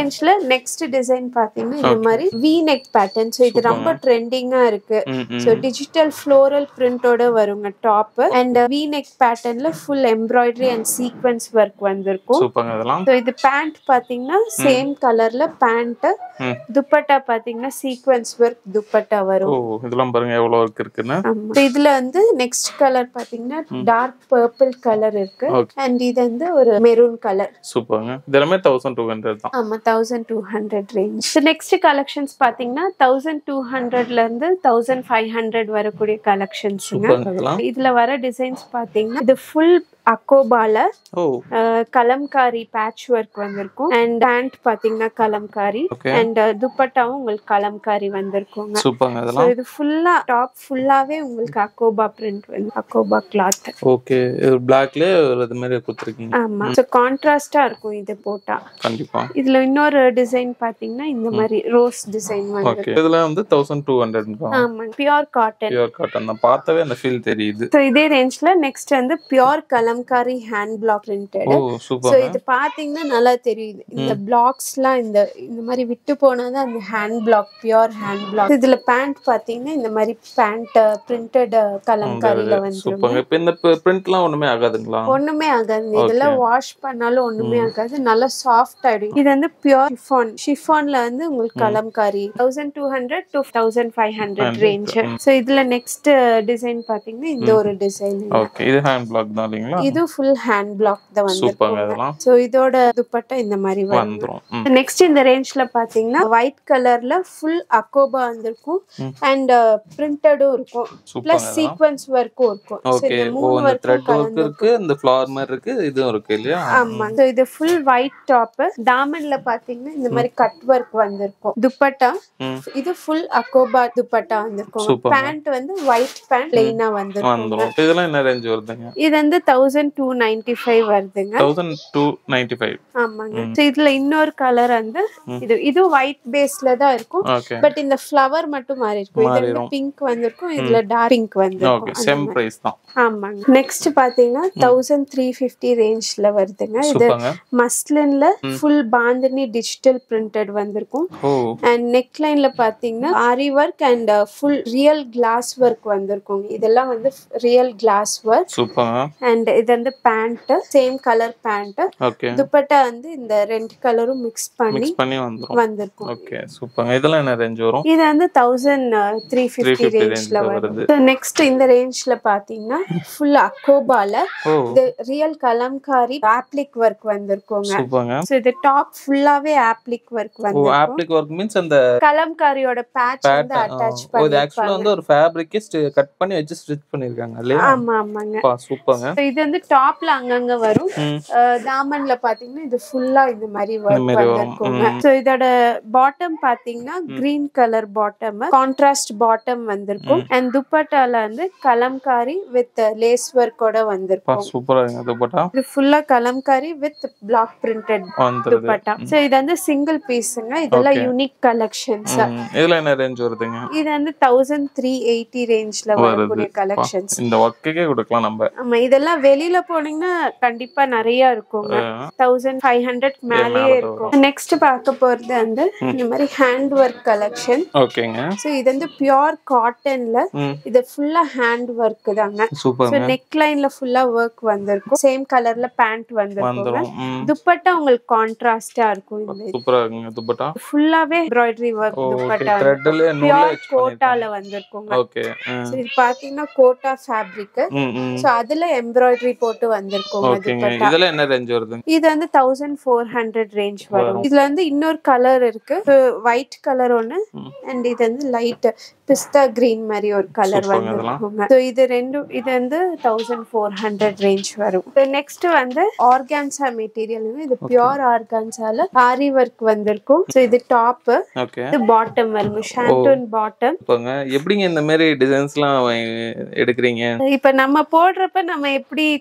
நெக்ஸ்ட் டிசைன் பாத்தீங்கன்னா இந்த மாதிரி வி நெக் பேட்டர்ன் ஸோ இது ரொம்ப ட்ரெண்டிங்கா இருக்கு ம், ம். ஸோ டிஜிட்டல் ஃப்ளோரல் பிரிண்டோட வருங்க டாப் அண்ட் வி நெக் பேட்டர்ன்ல full embroidery and sequins work வந்திருக்கும் சூப்பர்ங்க இதெல்லாம் ஸோ இது பேண்ட் பாத்தீங்கன்னா சேம் கலர்ல பேண்ட் ம். துப்பட்டா பாத்தீங்கன்னா சீக்வன்ஸ் ஒர்க் துப்பட்டா ஓ வரும் இதெல்லாம் பாருங்க எவ்வளவு ஒர்க் இருக்குன்னு ஆமா. So இதுல வந்து நெக்ஸ்ட் கலர் பாத்தீங்கன்னா டார்க் பர்பிள் கலர் இருக்கு Okay. அண்ட் இது வந்து ஒரு மெரூன் கலர் சூப்பர்ங்க இது எல்லாமே தௌசண்ட் டூ ஹண்ட்ரட் தான் ஆமா thousand two hundred range next collections பாத்தீங்கன்னா தௌசண்ட் டூ ஹண்ட்ரட்ல இருந்து தௌசண்ட் ஃபைவ் ஹண்ட்ரட் வரக்கூடிய கலெக்ஷன்ஸுங்க சூப்பர்ங்க இதெல்லாம் இதுல வர டிசைன்ஸ் பாத்தீங்கன்னா இது ஃபுல் அக்கோபால oh ah, kalamkari patch work வந்திருக்கும் அண்ட் பேண்ட் பாத்தீங்கன்னா கலம்காரி ஓகே அண்ட் துப்பட்டாவும் உங்களுக்கு கலம்காரி வந்திருக்குங்க சூப்பர்ங்க So இதெல்லாம் இது ஃபுல்லா டாப் ஃபுல்லாவே உங்களுக்கு அக்கோபா பிரிண்ட் வந்து அக்கோபா கிளாத் ஓகே இது பிளாக்லயே ஒரு இது மாதிரி கொடுத்துருக்கீங்க ஆமா ஸோ கான்ட்ராஸ்டா இருக்கும் இது போட்டா கண்டிப்பா இதுல இன்னொரு டிசைன் பாத்தீங்கன்னா இந்த மாதிரி ரோஸ் டிசைன் வந்து ஓகே இதுல வந்து தௌசண்ட் டூ ஹண்ட்ரட் தான் ஆமா பியோர் காட்டன் பியூர் காட்டன் தான் பார்த்தாவே அந்த ஃபீல் தெரியுது ஸோ இதே ரேஞ்ச்ல நெக்ஸ்ட் வந்து pure kalamkari hand block printed oh so super இது பாத்தீங்கன்னா நல்லா தெரியுது இந்த பிளாக்ஸ்லாம் இந்த இந்த மாதிரி விட்டு போனாதான் அந்த hand block pure hand block இதுல பேண்ட் பாத்தீங்கன்னா இந்த மாதிரி பேண்ட் பிரிண்டட் கலம்காரியில வந்துரும் சூப்பர்ங்க இப்போ இந்த பிரிண்ட்லாம் ஒண்ணுமே ஆகாதுங்களா ஒண்ணுமே ஆகாது இதெல்லாம் வாஷ் பண்ணாலும் ஒண்ணுமே ஆகாது நல்லா சாஃப்ட் ஆயிடும் இது வந்து பியோர் ஷிஃபான் ஷிஃபான்ல வந்து உங்களுக்கு kalamkari thousand two hundred to thousand five hundred range so இதுல நெக்ஸ்ட் டிசைன் பாத்தீங்கன்னா இந்த ஒரு டிசைன் ஓகே இது ஹேண்ட் பிளாக் தான் இல்லைங்களா இது ஃபுல் ஹேண்ட் பிளாக் தான் வந்து சூப்பர்ங்க இதெல்லாம் ஸோ இதோட துப்பட்டா இந்த மாதிரி வரும் வந்துரும் ம். நெக்ஸ்ட் இந்த ரேஞ்ச்ல பாத்தீங்கன்னா ஒயிட் கலர்ல ஃபுல் அக்கோபா வந்திருக்கும் அண்ட் பிரிண்டடும் இருக்கும் சூப்பர்ங்க பிளஸ் சீக்வன்ஸ் ஒர்க்கும் இருக்கும் So, ஓகே இந்த ஓ மூணு இந்த த்ரெட் ஒர்க்கும் ஒர்க் இருக்கு இந்த ஃப்ளவர் மாதிரி இருக்கு இதுவும் இருக்கு இல்லையா ஆமா So, இது ஃபுல் ஒயிட் டாப் டாமன்ல பாத்தீங்கன்னா இந்த மாதிரி கட் ஒர்க் வந்திருக்கும் துப்பட்டா ம். இது ஃபுல் அக்கோபா துப்பட்டா வந்திருக்கும் Super. பேண்ட் வந்து ஒயிட் பேண்ட் பிளெயினா வந்திருக்கும் வந்துரும் இப்போ இதெல்லாம் என்ன ரேஞ்ச் வருதுங்க இது வந்து தௌசண்ட் டூ நைன்டி ஃபைவ் வருதுங்க தௌசண்ட் டூ நைன்டி ஃபைவ் ஆமாங்க So, இதுல இன்னொரு கலர் வந்து இது இது ஒயிட் பேஸ்ல தான் இருக்கும் ஓகே பட் இந்த ஃப்ளவர் மட்டும் மாறி இருக்கும் இது வந்து பிங்க் வந்திருக்கும் இதுல டார்க் பிங்க் ஓகே வந்திருக்கும் சேம் பிரைஸ் தான் ஆமாங்க நெக்ஸ்ட் பாத்தீங்கன்னா தௌசண்ட் த்ரீ ஃபிஃப்டி ரேஞ்ச்ல வருதுங்க இது சூப்பர்ங்க மஸ்லின்ல ஃபுல் பாந்தினி டிஜிட்டல் பிரிண்டட் வந்திருக்கும் ஓ அண்ட் நெக் லைன்ல பாத்தீங்கன்னா aari work and full real glass work வந்திருக்கும் இதெல்லாம் வந்து ரியல் கிளாஸ் ஒர்க் சூப்பர்ங்க அண்ட் இது வந்து pant same colour pant okay dupatta வந்து இந்த ரெண்டு கலரும் மிக்ஸ் பண்ணி மிக்ஸ் பண்ணி வந்துரும் வந்திருக்கும் ஓகே சூப்பர்ங்க இதெல்லாம் என்ன ரேஞ்ச் வரும் இது வந்து தௌசண்ட் த்ரீ ஃபிஃப்டி 350 ரேஞ்ச்ல range ல வருது நெக்ஸ்ட் இந்த ரேஞ்ச்ல பாத்தீங்கன்னா ஃபுல் அக்கோபால ஓ இது ரியல் கலம்காரி ஆப்ளிக் ஒர்க் வந்திருக்குங்க சூப்பர்ங்க ஸோ இது டாப் ஃபுல்லாவே ஆப்ளிக் ஒர்க் ஓ வந்து ஆப்ளிக் ஒர்க் மீன்ஸ் அந்த கலம்காரியோட பேட்ச் வந்து அட்டாச் ஓ இது ஆக்சுவலா பண்ணிருப்பாங்க வந்து ஒரு ஃபேப்ரிக்கே கட் பண்ணி வச்சு ஸ்டிச் பண்ணிருக்காங்க இல்லையா ஆமா ஆமாங்க பா சூப்பர்ங்க So இது வந்து டாப்ல அங்கங்க வரும் ம். அஹ் தாமன்ல பாத்தீங்கன்னா இது ஃபுல்லா இந்த மாதிரி ஒர்க் மாதிரி வரும். வந்திருக்குங்க ஸோ இதோட பாட்டம் பாத்தீங்கன்னா green colour bottom contrast bottom வந்திருக்கும் அண்ட் துப்பட்டால வந்து கலம்காரி வித் லேஸ் ஒர்க்கோட பா வந்திருக்கும் சூப்பரா இருக்கு துப்பட்டா இது ஃபுல்லா கலம்காரி வித் பிளாக் பிரிண்டட் வந்துருது துப்பட்டா ஸோ இது வந்து சிங்கிள் பீஸுங்க இதெல்லாம் யூனிக் கலெக்ஷன்ஸ் ம். இதுல என்ன ரேஞ்ச் வருதுங்க இது வந்து தௌசண்ட் த்ரீ எயிட்டி ரேஞ்ச்ல வரக்கூடிய கலெக்ஷன்ஸ் இந்த ஒர்க்குக்கே கொடுக்கலாம் நம்ம ஆமா இதெல்லாம் வெளியில போனீங்கன்னா கண்டிப்பா நிறைய இருக்குங்க தௌசண்ட் ஃபைவ் ஹண்ட்ரட் மேலேயே இருக்கும் நெக்ஸ்ட் பார்க்க போறது வந்து இந்த மாதிரி ஹேண்ட் ஒர்க் கலெக்ஷன் ஓகேங்க ஸோ இது வந்து பியோர் காட்டன்ல ம் இது ஃபுல்லா ஹேண்ட் ஒர்க் தாங்க ஸோ சூப்பர்ங்க நெக் லைன்ல ஃபுல்லா ஒர்க் வந்திருக்கும் சேம் கலர்ல பேண்ட் வந்திருக்கும் வந்துரும் ம் துப்பட்டா உங்களுக்கு கான்ட்ராஸ்டா இருக்கும் இந்த சூப்பரா இருக்குங்க துப்பட்டா ஃபுல்லாவே எம்ப்ராய்டரி ஒர்க் ஓகே துப்பட்டா த்ரெட்ல நூல்ல பியோர் வச்சு கோட்டால வந்திருக்குங்க ஓகே So இது பாத்தீங்கன்னா கோட்டா ஃபேப்ரிக் ம் ம் ஸோ அதுல எம்ப்ராய்டரி போட்டு வந்திருக்குங்க ஓகேங்க துப்பட்டா இதுல என்ன ரேஞ்ச் வருதுங்க இது வந்து தௌசண்ட் ஃபோர் ஹண்ட்ரட் ரேஞ்ச் வரும் இதுல வந்து இன்னொரு கலர் இருக்கு ஒயிட் கலர் ஒன்னு அண்ட் இது வந்து லைட் பிஸ்தா கிரீன் மாதிரி ஒரு கலர் சூப்பர்ங்க இதெல்லாம். வந்துருக்குங்க ஸோ இது ரெண்டும் இது வந்து தௌசண்ட் ஃபோர் ஹண்ட்ரட் ரேஞ்ச் வரும் நெக்ஸ்ட் வந்து ஆர்கான்சா மெட்டீரியல் இது பியோர் ஆர்கான்சால ஆரி ஒர்க் வந்திருக்கும் ஸோ இது டாப் ஓகே இது பாட்டம் வரும் ஷாண்டூன் பாட்டம் சூப்பர்ங்க எப்படிங்க இந்த மாதிரி டிசைன்ஸ்லாம் எடுக்கிறீங்க இப்ப நம்ம போடுறப்ப நம்ம எப்படி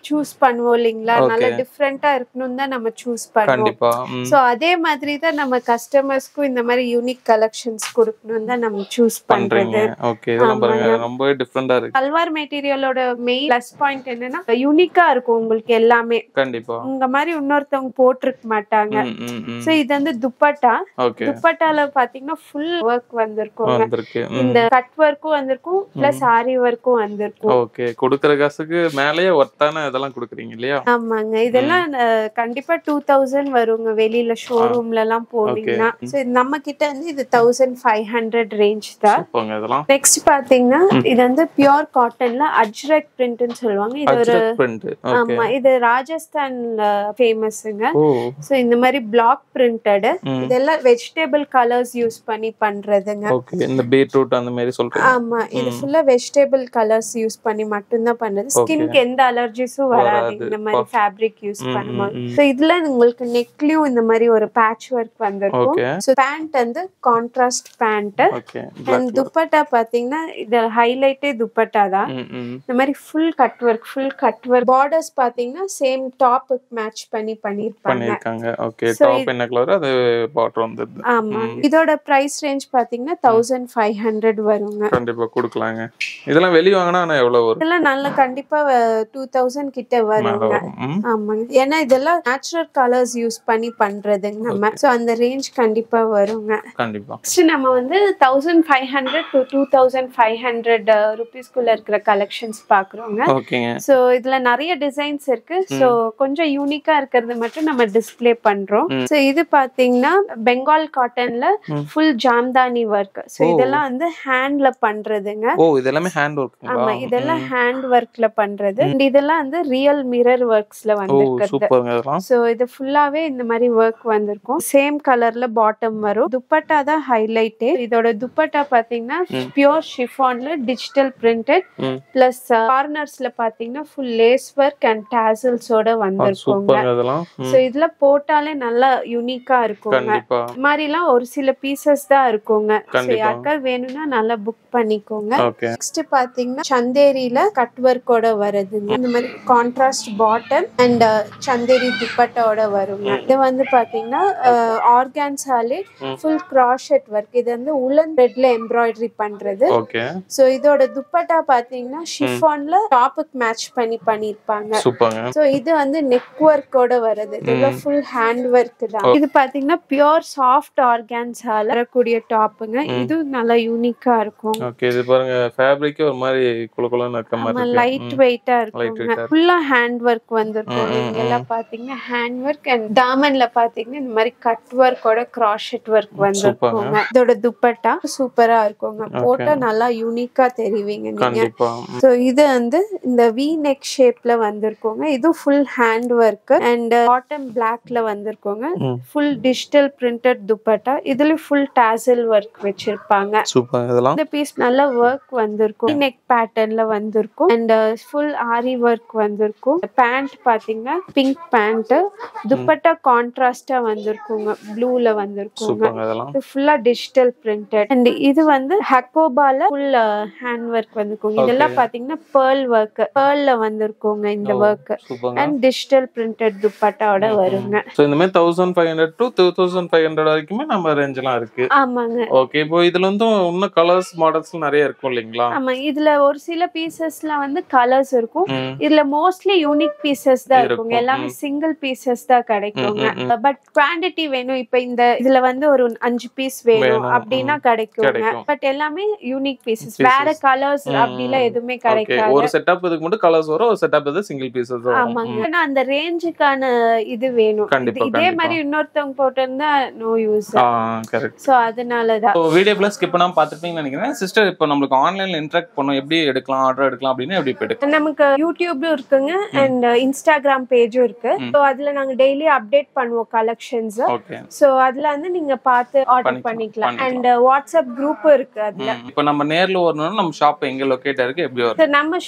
சூஸ் பண்ணுவோம் இல்லைங்களா Okay. நல்ல டிஃப்ரெண்டா இருக்கணும் தான் நம்ம சூஸ் பண்ணுவோம் கண்டிப்பா ம். சோ அதே மாதிரி தான் நம்ம கஸ்டமர்ஸ்க்கும் இந்த மாதிரி யூனிக் கலெக்ஷன்ஸ் கொடுக்கணும் தான் நம்ம சூஸ் பண்றீங்க பண்றது ஓகே இதெல்லாம் பாருங்க ஆமாங்க. ரொம்பவே டிஃப்ரெண்டா இருக்கு சல்வார் மெட்டீரியலோட மெயின் ப்ளஸ் பாயிண்ட் என்னன்னா யூனிக்கா இருக்கும் உங்களுக்கு எல்லாமே கண்டிப்பா உங்க மாதிரி இன்னொருத்தவங்க போட்டிருக்க மாட்டாங்க ம், ம், ம். சோ இது வந்து துப்பட்டா ஓகே துப்பட்டால பாத்தீங்கன்னா ஃபுல் ஒர்க் வந்திருக்கும் வந்திருக்கு ம். இந்த கட் ஒர்க்கும் வந்திருக்கும் பிளஸ் ஆரி ஒர்க்கும் வந்திருக்கும் ஓகே கொடுக்கற காசுக்கு மேலேயே ஒர்த்தான இதெல்லாம் கொடுக்குறீங்க இல்லையா ஆமாங்க இதெல்லாம் அஹ், கண்டிப்பா டூ தௌசண்ட் வருங்க வெளியில ஷோரூம்ல எல்லாம் போனீங்கன்னா சோ நம்ம கிட்ட வந்து இது தௌசண்ட் ஃபைவ் ஹண்ட்ரட் ரேஞ்ச் தான் சூப்பர்ங்க இதெல்லாம் நெக்ஸ்ட் பாத்தீங்கன்னா இது வந்து பியோர் காட்டன்ல அஜ்ரக் பிரிண்ட்னு சொல்லுவாங்க இது ஒரு அஜ்ரக் பிரிண்ட் ஓகே ஆமா இது ராஜஸ்தான்ல ஃபேமஸுங்க ஓ சோ இந்த மாதிரி பிளாக் பிரிண்டட் ம். இதெல்லாம் வெஜிடபிள் கலர்ஸ் யூஸ் பண்ணி பண்றதுங்க ஓகே இந்த பீட்ரூட் அந்த மாதிரி சொல்றீங்க ஆமா இது ஃபுல்லா வெஜிடபிள் கலர்ஸ் யூஸ் பண்ணி மட்டும்தான் பண்றது ஸ்கின்க்கு எந்த அலர்ஜிஸும் வராது வராது. இந்த மாதிரி ஃபேப்ரிக் யூஸ் ம், பண்ணும்போது ம், ம். சோ இதுல உங்களுக்கு நெக்லயும் இந்த மாதிரி ஒரு பேட்ச் ஒர்க் வந்திருக்கும் ஓகே சோ பேண்ட் வந்து contrast pant okay and dupatta பாத்தீங்கன்னா இது ஹைலைட்டே துப்பட்டா தான் ம் ம் இந்த மாதிரி full cut work full cut work borders பாத்தீங்கன்னா சேம் டாப்புக்கு மேட்ச் பண்ணி பண்ணிருப்பாங்க பண்ணிருக்காங்க ஓகே So டாப் என்ன கலர் அது பார்டர் வந்துருது ஆமா இதோட பிரைஸ் ரேஞ்ச் பாத்தீங்கன்னா தௌசண்ட் ஃபைவ் ஹண்ட்ரட் வருங்க கண்டிப்பா கொடுக்கலாங்க இதெல்லாம் வெளிய வாங்கினா ஆனா எவ்வளவு வரும் இதெல்லாம் நல்ல கண்டிப்பா டூ தௌசண்ட் கிட்ட மேல வருங்க வரும் ம். ஆமாங்க ஏன்னா இதெல்லாம் நேச்சுரல் கலர்ஸ் யூஸ் பண்ணி பண்றதுங்க நம்ம சோ அந்த ரேஞ்ச் கண்டிப்பா வருங்க கண்டிப்பா நெக்ஸ்ட் நம்ம வந்து thousand five hundred to two thousand five hundred ருபீஸ்க்குள்ள இருக்கிற கலெக்ஷன்ஸ் பாக்குறோங்க ஓகேங்க சோ இதுல நிறைய டிசைன்ஸ் இருக்கு சோ கொஞ்சம் யூனிக்கா இருக்கிறது மட்டும் நம்ம டிஸ்ப்ளே பண்றோம் சோ இது பாத்தீங்கன்னா பெங்கால் காட்டன்ல ஃபுல் ஜாம்தானி ஒர்க் சோ இதெல்லாம் வந்து ஹேண்ட்ல பண்றதுங்க ஓ இது எல்லாமே ஹேண்ட் ஒர்க்குங்களா ஆமா இதெல்லாம் ஹேண்ட் ஒர்க்ல பண்றது And இதெல்லாம் வந்து ரியல் மிரர் ஒர்க்ஸ்ல ஓ வந்திருக்கிறது சூப்பருங்க இதெல்லாம் சோ இது ஃபுல்லாவே இந்த மாதிரி ஒர்க் வந்திருக்கும் சேம் கலர்ல பாட்டம் வரும் துப்பட்டா தான் ஹைலைட்டே இதோட துப்பட்டா பாத்தீங்கன்னா பியோர் ஷிஃபான்ல டிஜிட்டல் பிரிண்டட் ம். பிளஸ் கார்னர்ஸ்ல பாத்தீங்கன்னா ஃபுல் லேஸ் ஒர்க் அண்ட் டேசல்ஸோட வந்திருக்குங்க சூப்பருங்க இதெல்லாம் ம். சோ இதுல போட்டாலே நல்லா யூனிக்கா இருக்குங்க கண்டிப்பா இது மாதிரிலாம் ஒரு சில பீசஸ் தான் இருக்குங்க So, கண்டிப்பா. யாருக்காவது வேணும்னா நல்லா புக் பண்ணிக்கோங்க ஓகே நெக்ஸ்ட் பாத்தீங்கன்னா சந்தேரியில கட் ஒர்க்கோட வருதுங்க இந்த மாதிரி கான்ட்ராஸ்ட் பாட்டம் அண்ட் சந்தேரி துப்பட்டாவோட வருங்க இது வந்து பாத்தீங்கன்னா ஆர்கான்ஸாலே ஃபுல் கிராஷெட் ஒர்க் இது வந்து உலன் ரெட்ல எம்ப்ராய்டரி பண்றது ஓகே சோ இதோட துப்பட்டா பாத்தீங்கன்னா ஷிஃபான்ல டாப்புக்கு மேட்ச் பண்ணி பண்ணிருப்பாங்க சூப்பருங்க சோ இது வந்து நெக் ஒர்க்கோட வருது இது ஃபுல் ஹேண்ட் ஒர்க் தான் இது பாத்தீங்கன்னா பியோர் சாஃப்ட் ஆர்கான்ஸால வரக்கூடிய டாப்புங்க இது நல்லா யூனிக்கா இருக்கும் ஓகே இது பாருங்க ஃபேப்ரிக்கே ஒரு மாதிரி குளு குளுன்னு இருக்க மாதிரி இருக்கு லைட் வெயிட்டா Light இருக்குங்க weight ஆ ஃபுல்லா ஹேண்ட் ஒர்க் வந்திருக்கும் இங்கெல்லாம் பாத்தீங்கன்னா ஹேண்ட் ஒர்க் அண்ட் தாமன்ல பாத்தீங்கன்னா இந்த மாதிரி கட் ஒர்க்கோட கிராஷெட் ஒர்க் வந்திருக்குங்க இதோட துப்பட்டா சூப்பரா இருக்குங்க போட்டா நல்லா யூனிக்கா தெரிவிங்க நீங்க கண்டிப்பா சோ இது வந்து இந்த வி நெக் ஷேப்ல வந்திருக்குங்க இது full hand work and bottom பிளாக்ல வந்திருக்குங்க ம். ஃபுல் டிஜிட்டல் பிரிண்டட் துப்பட்டா இதுல ஃபுல் டாசல் ஒர்க் வச்சிருப்பாங்க சூப்பர் இதெல்லாம் இந்த பீஸ் நல்ல ஒர்க் வந்திருக்கும் நெக் பேட்டர்ன்ல வந்திருக்கும் அண்ட் ஃபுல் ஆரி ஒர்க் வந்திருக்கும் பேண்ட் பாத்தீங்கன்னா பிங்க் பேண்ட் துப்பட்டா கான்ட்ராஸ்டா வந்திருக்குங்க ப்ளூல வந்திருக்குங்க சூப்பருங்க இதெல்லாம் இது ஃபுல்லா டிஜிட்டல் பிரிண்டட் அண்ட் இது வந்து ஹக்கோபால ஃபுல் ஹேண்ட் ஒர்க் வந்திருக்கும் இதெல்லாம் பாத்தீங்கன்னா பேர்ல் ஒர்க் பேர்ல்ல வந்திருக்குங்க இந்த ஒர்க் சூப்பருங்க அண்ட் டிஜிட்டல் பிரிண்டட் துப்பட்டாவோட வருங்க ஸோ இந்த மாதிரி thousand five hundred to two thousand five hundred வரைக்குமே நம்ம ரேஞ்செலாம் இருக்கு ஆமாங்க ஓகே இப்போ இதுல வந்து இன்னும் கலர்ஸ் மாடல்ஸ் நிறைய இருக்கும் இல்லைங்களா ஆமா இதுல ஒரு சில பீசஸ்ல வந்து கலர்ஸ் இருக்கும் ம். இதுல மோஸ்ட்லி யூனிக் பீசஸ் தான் இருக்கும். இருக்குங்க எல்லாமே சிங்கிள் பீசஸ் தான் கிடைக்குங்க பட் குவாண்டிட்டி வேணும் இப்ப இந்த இதுல வந்து ஒரு அஞ்சு பீஸ் வேணும் வேணும். அப்படின்னா கிடைக்குங்க கிடைக்கும். பட் எல்லாமே யூனிக் பீசஸ் வேற கலர்ஸ் அப்படிலாம் எதுவுமே ஓகே கிடைக்காது ஒரு செட்டப் இதுக்கு மட்டும் கலர்ஸ் வரும் ஒரு செட்டப் இது சிங்கிள் பீசஸ் வரும் ஆமாங்க ஆனா அந்த ரேஞ்சுக்கான இது வேணும் கண்டிப்பா, இது- இதே கண்டிப்பா. மாதிரி இன்னொருத்தவங்க போட்டிருந்தா நோ யூஸ் ஆ கரெக்ட் சோ அதனாலதான் ஸோ வீடியோ ஃபுல்லாக ஸ்கிப் பண்ணாமல் பார்த்துருப்பீங்கன்னு நினைக்கிறேன் சிஸ்டர் இப்போ நம்மளுக்கு ஆன்லைனில் இன்ட்ராக்ட் பண்ணோம் எப்படி எடுக்கலாம் ஆர்டர் எடுக்கலாம் அப்படின்னு எப்படி இப்போ எடுக்கலாம் நமக்கு யூடியூப்லயும் இருக்குங்க அண்ட் இன்ஸ்டாகிராம் பேஜும் இருக்கு ஸோ அதுல நாங்க டெய்லி அப்டேட் பண்ணுவோம் கலெக்ஷன்ஸ் ஓகே ஸோ அதுல வந்து நீங்க பார்த்து ஆர்டர் பண்ணிக்கலாம், பண்ணிக்கலாம் பண்ணிக்கலாம். அண்ட் வாட்ஸ்அப் குரூப்பும் இருக்கு அதுல இப்போ நம்ம நேர்ல வரணும்னா நம்ம ஷாப் எங்க லொக்கேட் இருக்கு எப்படி வரும் So, நம்ம ஷாப்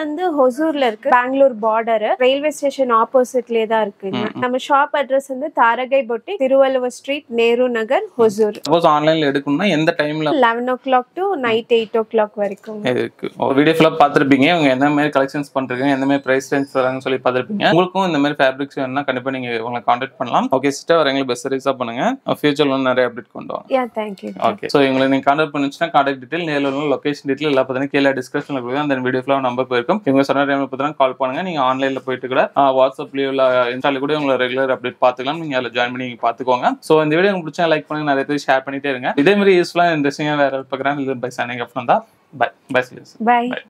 வந்து ஹொசூர்ல இருக்கு பெங்களூர் பார்டர் ரயில்வே ஸ்டேஷன் ஆப்போசிட்லயே தான் இருக்குங்க நம்ம ஷாப் அட்ரஸ் வந்து தாரகை பொட்டி திருவள்ளுவர் ஸ்ட்ரீட் நேரு நகர் ஹொசூர் சப்போஸ் ஆன்லைன்ல எடுக்கணும்னா எந்த டைம்ல eleven o'clock to night eight o'clock வரைக்கும் இருக்கு ஒரு வீடியோ ஃபுல்லாக பார்த்துருப்பீங்க இவங்க எந்த மாதிரி கலெக்ஷன்ஸ் பண்றீங்க எந்த மாதிரி பிரைஸ் ரேஞ்ச் தராங்கன்னு சொல்லி பார்த்துருப்பீங்க உங்களுக்கும் இந்த மாதிரி ஃபேப்ரிக்ஸ் வேணும்னா கண்டிப்பா நீங்க உங்களை காண்டாக்ட் பண்ணலாம் ஓகே சிஸ்டர் வரவங்களுக்கு பெஸ்ட் சர்வீஸா பண்ணுங்க ஃபியூச்சர்ல நிறைய அப்டேட் கொண்டு வாங்க யா தேங்க்யூ ஓகே ஸோ எங்களை நீங்க கான்டாக்ட் பண்ணுச்சுன்னா கான்டாக்ட் டீடைல் நேரில் உள்ள லொகேஷன் டீடைல் எல்லாம் பார்த்தீங்கன்னா கீழே டிஸ்கிரிப்ஷனில் கொடுங்க அந்த வீடியோ ஃபுல்லாக நம்பர் போயிருக்கும் இவங்க சொன்ன டைம்ல பார்த்தீங்கன்னா கால் பண்ணுங்க நீங்க ஆன்லைன்ல போயிட்டு கூட வாட்ஸ்அப்லயோ இல்லை இன்ஸ்டால கூட உங்களை ரெகுலர் அப்டேட் பார்த்துக்கலாம் நீங்க அதில் ஜாயின் பண்ணி நீங்க பார்த்துக்கோங்க ஸோ இந்த வீடியோ உங்களுக்கு பிடிச்சா லைக் பண்ணுங்க நிறைய பேர் ஷேர் பண்ணிட்டே இருங்க இதே மாதிரி யூஸ்ஃபுல்லாக இன்ட்ரெஸ்டிங்காக வேற பார்க்குறேன் இது பை சனிங் அப் தான் பை பை பை